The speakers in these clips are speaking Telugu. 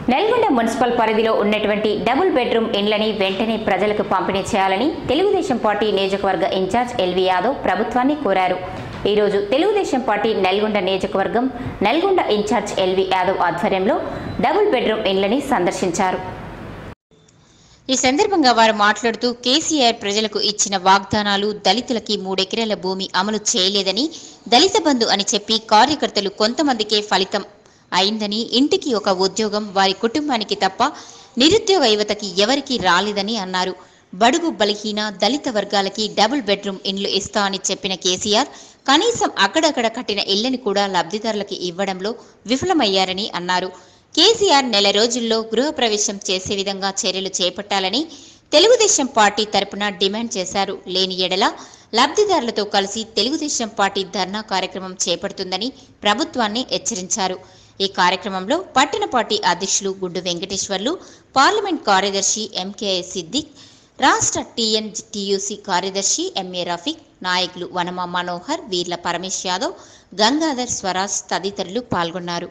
నల్గొండ మున్సిపల్ పరిధిలో ఉన్నటువంటి డబుల్ బెడ్రూమ్ ఇండ్లని వెంటనే ప్రజలకు పంపిణీ చేయాలని తెలుగుదేశం పార్టీ నియోజకవర్గ ఇన్ఛార్జ్ ఎల్వి యాదవ్ ప్రభుత్వాన్ని కోరారు ఈరోజు తెలుగుదేశం పార్టీ నల్గొండ నియోజకవర్గం నల్గొండ ఇన్ఛార్జ్ ఎల్వి యాదవ్ ఆధ్వర్యంలో డబుల్ బెడ్రూమ్ ఇండ్లని సందర్శించారు ఈ సందర్భంగా వారు మాట్లాడుతూ కేసీఆర్ ప్రజలకు ఇచ్చిన వాగ్దానాలు దళితులకి మూడెకరాల భూమి అమలు చేయలేదని దళిత బంధు అని చెప్పి కార్యకర్తలు కొంతమందికే ఫలితం అయిందని ఇంటికి ఒక ఉద్యోగం వారి కుటుంబానికి తప్ప నిరుద్యోగ యువతకి ఎవరికీ రాలేదని అన్నారు బడుగు బలహీన దళిత వర్గాలకి డబుల్ బెడ్రూమ్ ఇండ్లు ఇస్తామని చెప్పిన కేసీఆర్ కనీసం అక్కడక్కడ కట్టిన ఇళ్లను కూడా లబ్ధిదారులకి ఇవ్వడంలో విఫలమయ్యారని అన్నారు కేసీఆర్ నెల రోజుల్లో గృహప్రవేశం చేసే విధంగా చర్యలు చేపట్టాలని తెలుగుదేశం పార్టీ తరపున డిమాండ్ చేశారు లేని ఎడల లబ్ధిదారులతో కలిసి తెలుగుదేశం పార్టీ ధర్నా కార్యక్రమం చేపడుతుందని ప్రభుత్వాన్ని హెచ్చరించారు ఈ కార్యక్రమంలో పట్టణ పార్టీ అధ్యక్షులు గుడ్డు వెంకటేశ్వర్లు పార్లమెంట్ కార్యదర్శి ఎంకేఎస్ సిద్దిక్ రాష్ట్ర టీఎన్ టీయూసీ కార్యదర్శి ఎంఏ రఫీక్ నాయకులు వనమ మనోహర్ వీర్ల పరమేశ్ యాదవ్ గంగాధర్ స్వరాజ్ తదితరులు పాల్గొన్నారు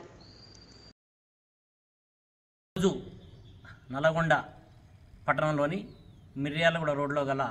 రోజు నల్గొండ పట్టణంలోని మిర్యాలగూడ రోడ్లో గల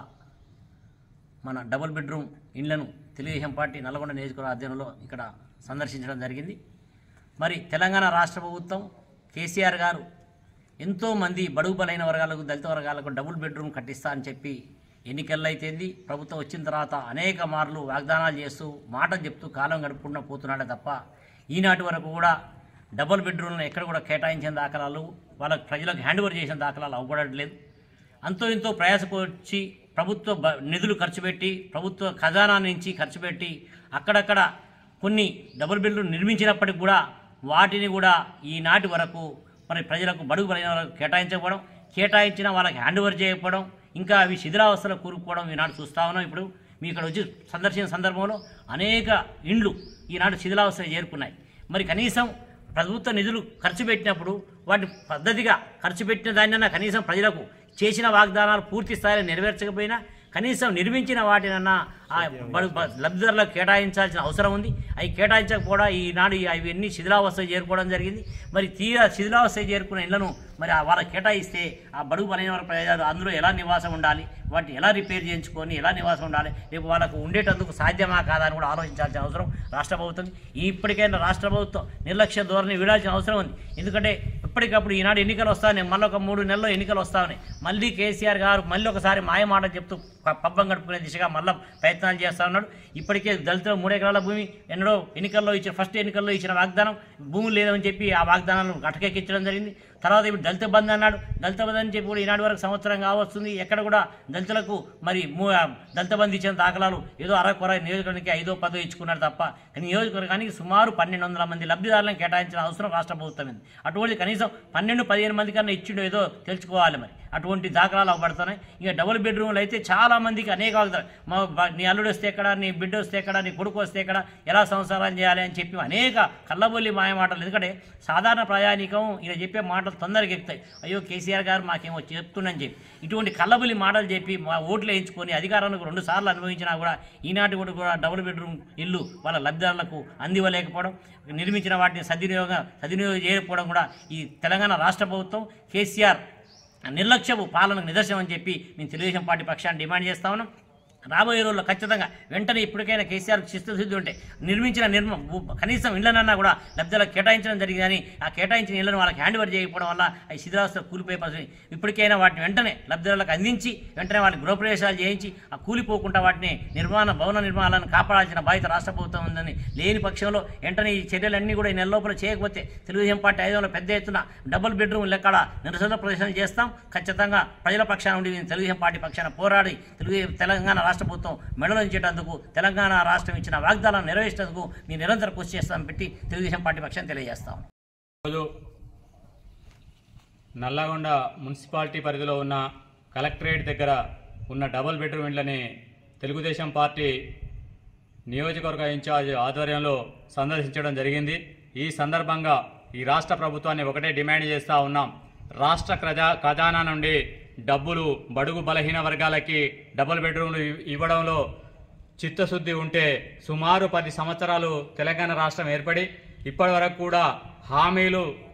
మన డబుల్ బెడ్రూమ్ ఇండ్లను తెలుగుదేశం పార్టీ నల్గొండ నియోజకవర్గ ఆధ్వర్యంలో ఇక్కడ సందర్శించడం జరిగింది మరి తెలంగాణ రాష్ట్ర ప్రభుత్వం కేసీఆర్ గారు ఎంతోమంది బడుగు బలైన వర్గాలకు దళిత వర్గాలకు డబుల్ బెడ్రూమ్ కట్టిస్తా అని చెప్పి ఎన్నికల్లో అయితేంది ప్రభుత్వం వచ్చిన తర్వాత అనేక మార్లు వాగ్దానాలు చేస్తూ మాటలు చెప్తూ కాలం గడుపుకుంటూ పోతున్నాడే తప్ప ఈనాటి వరకు కూడా డబుల్ బెడ్రూమ్లను ఎక్కడ కూడా కేటాయించిన దాఖలాలు వాళ్ళకి ప్రజలకు హ్యాండ్ ఓవర్ చేసిన దాఖలాలు అవ్వబడట్లేదు అంతో ఇంతో ప్రయాసకొచ్చి ప్రభుత్వ బ- నిధులు ఖర్చు పెట్టి ప్రభుత్వ ఖజానా నుంచి ఖర్చు పెట్టి అక్కడక్కడ కొన్ని డబుల్ బిల్లు నిర్మించినప్పటికి కూడా వాటిని కూడా ఈనాటి వరకు మరి ప్రజలకు బడుగు బలైన వాళ్ళకు కేటాయించకపోవడం కేటాయించిన వాళ్ళకి హ్యాండ్ ఓవర్ చేయకపోవడం ఇంకా అవి శిథిలావస్థలో కూరుకుపోవడం ఈనాడు చూస్తా ఉన్నాం ఇప్పుడు మీ ఇక్కడ వచ్చి సందర్శించిన సందర్భంలో అనేక ఇండ్లు ఈనాడు శిథిలావస్థ చేరుకున్నాయి మరి కనీసం ప్రభుత్వ నిధులు ఖర్చు పెట్టినప్పుడు వాటి పద్ధతిగా ఖర్చు పెట్టిన దానినన్నా కనీసం ప్రజలకు చేసిన వాగ్దానాలు పూర్తి స్థాయిలో నెరవేర్చకపోయినా కనీసం నిర్మించిన వాటినన్నా ఆ బడు బ- లబ్ధిదారులకు కేటాయించాల్సిన అవసరం ఉంది అవి కేటాయించకపోవడం ఈనాడు ఈ- అవన్నీ శిథిలావస్థ చేరుకోవడం జరిగింది మరి తీరా శిథిలావస్థ చేరుకున్న ఇళ్లను మరి ఆ వాళ్ళకి కేటాయిస్తే ఆ బడుగు బలైన వాళ్ళ ప్రజలు అందులో ఎలా నివాసం ఉండాలి వాటిని ఎలా రిపేర్ చేయించుకొని ఎలా నివాసం ఉండాలి రేపు వాళ్ళకు ఉండేటందుకు సాధ్యమా కాదా అని కూడా ఆలోచించాల్సిన అవసరం రాష్ట్ర ప్రభుత్వం ఇప్పటికైనా రాష్ట్ర ప్రభుత్వం నిర్లక్ష్య ధోరణి వీడాల్సిన అవసరం ఉంది ఎందుకంటే ఎప్పటికప్పుడు ఈనాడు ఎన్నికలు వస్తాయి మళ్ళీ ఒక మూడు నెలల్లో ఎన్నికలు వస్తాయి మళ్ళీ కేసీఆర్ గారు మళ్ళీ ఒకసారి మాయమాట చెప్తూ ప- పబ్బం గడుపుకునే దిశగా మళ్ళీ ప్రయత్నాలు చేస్తా ఉన్నాడు ఇప్పటికే దళితులు మూడు ఎకరాల భూమి ఎన్నడో ఎన్నికల్లో ఇచ్చిన ఫస్ట్ ఎన్నికల్లో ఇచ్చిన వాగ్దానం భూమి లేదని చెప్పి ఆ వాగ్దానాలను గటకెక్కించడం జరిగింది తర్వాత ఇప్పుడు దళిత బంధు అన్నాడు దళిత బంధు అని చెప్పి కూడా ఈనాటి వరకు సంవత్సరం కావస్తుంది ఎక్కడ కూడా దళితులకు మరి మూ- దళిత బంధు ఇచ్చిన దాఖలాలు ఏదో అరకొర నియోజకవర్గానికి ఐదో పదో ఇచ్చుకున్నాడు తప్ప కానీ నియోజకవర్గానికి సుమారు పన్నెండు వందల మంది లబ్ధిదారులను కేటాయించిన అవసరం రాష్ట్ర ప్రభుత్వం ఉంది అటువంటి కనీసం పన్నెండు పదిహేను మంది కన్నా ఇచ్చిండో ఏదో తెలుసుకోవాలి మరి అటువంటి దాఖలాలు అవ్వబడుతున్నాయి ఇక డబుల్ బెడ్రూమ్లు అయితే చాలా మందికి అనేక వాగ్దానాలు మా బ- నీ అల్లుడు వస్తే ఎక్కడ నీ బిడ్డ వస్తే ఎక్కడ నీ కొడుకు వస్తే ఎక్కడ ఎలా సంసారం చేయాలి అని చెప్పి అనేక కళ్ళబొల్లి మాయ మాటలు ఎందుకంటే సాధారణ ప్రయాణికం ఈయన చెప్పే మాటలు తొందరగా ఎక్కుతాయి అయ్యో కేసీఆర్ గారు మాకేమో చెప్తుండని చెప్పి ఇటువంటి కళ్ళబొల్లి మాటలు చెప్పి మా ఓట్లు వేయించుకొని అధికారానికి రెండు సార్లు అనుభవించినా కూడా ఈనాటి కూడా కూడా డబుల్ బెడ్రూమ్ ఇల్లు వాళ్ళ లబ్ధిదారులకు అందివ్వలేకపోవడం నిర్మించిన వాటిని సద్వినియోగం సద్వినియోగం చేయకపోవడం కూడా ఈ తెలంగాణ రాష్ట్ర ప్రభుత్వం కేసీఆర్ నిర్లక్ష్యపు పాలనకు నిదర్శనం అని చెప్పి మేము తెలుగుదేశం పార్టీ పక్షాన్ని డిమాండ్ చేస్తా ఉన్నాం రాబోయే రోజుల్లో ఖచ్చితంగా వెంటనే ఇప్పటికైనా కేసీఆర్ చిత్తశుద్ధి ఉంటే నిర్మించిన నిర్మ భూ- కనీసం ఇళ్లనన్నా కూడా లబ్ధిదారులకు కేటాయించడం జరిగిందని ఆ కేటాయించిన ఇళ్లను వాళ్ళకి హ్యాండ్ ఓవర్ చేయకపోవడం వల్ల అవి శిథిలావస్థ కూలిపోయే పరిస్థితి ఇప్పటికైనా వాటిని వెంటనే లబ్ధిదారులకు అందించి వెంటనే వాళ్ళకి గృహప్రవేశాలు చేయించి ఆ కూలిపోకుండా వాటిని నిర్మాణ భవన నిర్మాణాలను కాపాడాల్సిన బాధ్యత రాష్ట్ర ప్రభుత్వం ఉందని లేని పక్షంలో వెంటనే ఈ చర్యలన్నీ కూడా ఈ నెల లోపల చేయకపోతే తెలుగుదేశం పార్టీ ఐదు వందల పెద్ద ఎత్తున డబుల్ బెడ్రూమ్ లెక్కల నిరసన ప్రదర్శనలు చేస్తాం ఖచ్చితంగా ప్రజల పక్షాన ఉండి మేము తెలుగుదేశం పార్టీ పక్షాన పోరాడి తెలుగు తెలంగాణ రాష్ట్ర ప్రభుత్వం మెడలించేటందుకు తెలంగాణ రాష్ట్రం ఇచ్చిన వాగ్దానాలను నెరవేర్చేందుకు మేము నిరంతర కృషి చేస్తామని పెట్టి తెలుగుదేశం పార్టీ పక్షాన్ని తెలియజేస్తాం రోజు నల్లగొండ మున్సిపాలిటీ పరిధిలో ఉన్న కలెక్టరేట్ దగ్గర ఉన్న డబుల్ బెడ్రూమ్ ఇండ్లని తెలుగుదేశం పార్టీ నియోజకవర్గ ఇన్ఛార్జ్ ఆధ్వర్యంలో సందర్శించడం జరిగింది ఈ సందర్భంగా ఈ రాష్ట్ర ప్రభుత్వాన్ని ఒకటే డిమాండ్ చేస్తూ ఉన్నాం రాష్ట్ర ఖజా ఖజానా నుండి డబ్బులు బడుగు బలహీన వర్గాలకి డబుల్ బెడ్రూమ్లు ఇవ్- ఇవ్వడంలో చిత్తశుద్ధి ఉంటే సుమారు పది సంవత్సరాలు తెలంగాణ రాష్ట్రం ఏర్పడి ఇప్పటి వరకు కూడా హామీలు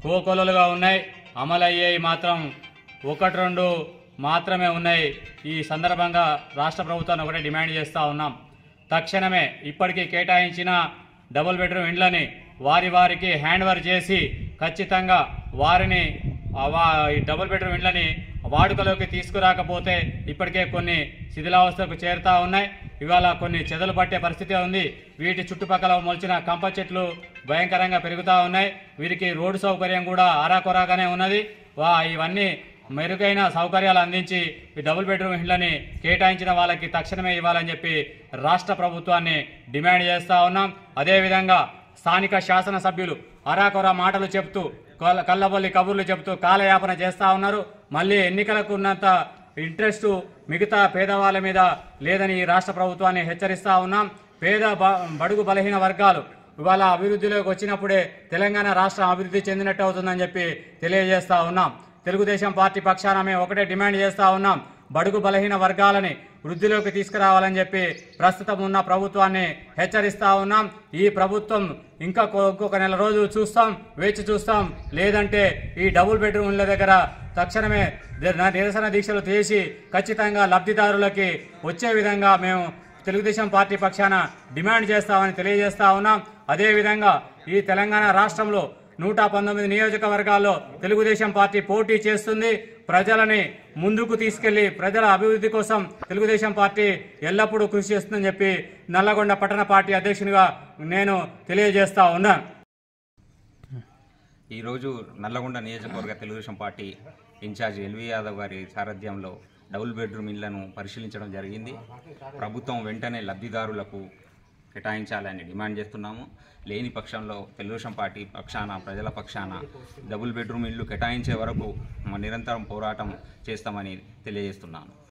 కోకొలలుగా ఉన్నాయి అమలయ్యేవి మాత్రం ఒకటి రెండు మాత్రమే ఉన్నాయి ఈ సందర్భంగా రాష్ట్ర ప్రభుత్వాన్ని ఒకటే డిమాండ్ చేస్తూ ఉన్నాం తక్షణమే ఇప్పటికీ కేటాయించిన డబుల్ బెడ్రూమ్ ఇండ్లని వారి వారికి హ్యాండ్ ఓవర్ చేసి ఖచ్చితంగా వారిని ఆ వా- ఈ డబుల్ బెడ్రూమ్ ఇండ్లని వాడుకలోకి తీసుకురాకపోతే ఇప్పటికే కొన్ని శిథిలావస్థకు చేరుతా ఉన్నాయి ఇవాళ కొన్ని చెదలు పట్టే పరిస్థితి ఉంది వీటి చుట్టుపక్కల మొలిచిన కంప చెట్లు భయంకరంగా పెరుగుతూ ఉన్నాయి వీరికి రోడ్డు సౌకర్యం కూడా ఆరాకొరాగానే ఉన్నది వా ఇవన్నీ మెరుగైన సౌకర్యాలు అందించి ఈ డబుల్ బెడ్రూమ్ ఇళ్లని కేటాయించిన వాళ్ళకి తక్షణమే ఇవ్వాలని చెప్పి రాష్ట్ర ప్రభుత్వాన్ని డిమాండ్ చేస్తా ఉన్నాం అదేవిధంగా స్థానిక శాసనసభ్యులు అరాకొర మాటలు చెప్తూ కల్ల- కల్లబొల్లి కబుర్లు చెప్తూ కాలయాపన చేస్తా ఉన్నారు మళ్ళీ ఎన్నికలకు ఉన్నంత ఇంట్రెస్ట్ మిగతా పేదవాళ్ళ మీద లేదని ఈ రాష్ట్ర ప్రభుత్వాన్ని హెచ్చరిస్తా ఉన్నాం పేద బ- బడుగు బలహీన వర్గాలు ఇవాళ అభివృద్ధిలోకి వచ్చినప్పుడే తెలంగాణ రాష్ట్రం అభివృద్ధి చెందినట్టు అవుతుందని చెప్పి తెలియజేస్తా ఉన్నాం తెలుగుదేశం పార్టీ పక్షాన మేము ఒకటే డిమాండ్ చేస్తా ఉన్నాం బడుగు బలహీన వర్గాలని వృద్ధిలోకి తీసుకురావాలని చెప్పి ప్రస్తుతం ఉన్న ప్రభుత్వాన్ని హెచ్చరిస్తా ఉన్నాం ఈ ప్రభుత్వం ఇంకా కొ- ఇంకొక నెల రోజులు చూస్తాం వేచి చూస్తాం లేదంటే ఈ డబుల్ బెడ్రూమ్ల దగ్గర తక్షణమే ది- నిరసన దీక్షలు చేసి ఖచ్చితంగా లబ్ధిదారులకి వచ్చే విధంగా మేము తెలుగుదేశం పార్టీ పక్షాన డిమాండ్ చేస్తామని తెలియజేస్తా ఉన్నాం అదేవిధంగా ఈ తెలంగాణ రాష్ట్రంలో నూట పంతొమ్మిది నియోజకవర్గాల్లో తెలుగుదేశం పార్టీ పోటీ చేస్తుంది ప్రజలని ముందుకు తీసుకెళ్లి ప్రజల అభివృద్ధి కోసం తెలుగుదేశం పార్టీ ఎల్లప్పుడూ కృషి చేస్తుందని చెప్పి నల్లగొండ పట్టణ పార్టీ అధ్యక్షునిగా నేను తెలియజేస్తా ఉన్నాను ఈరోజు నల్లగొండ నియోజకవర్గ Telugu Desam party incharge LV Yadav గారి సారథ్యంలో డబుల్ బెడ్రూమ్ ఇళ్లను పరిశీలించడం జరిగింది ప్రభుత్వం వెంటనే లబ్ధిదారులకు కేటాయించాలని డిమాండ్ చేస్తున్నాము లేని పక్షంలో తెలుగుదేశం పార్టీ పక్షాన ప్రజల పక్షాన డబుల్ బెడ్రూమ్ ఇల్లు కేటాయించే వరకు మ- నిరంతరం పోరాటం చేస్తామని తెలియజేస్తున్నాను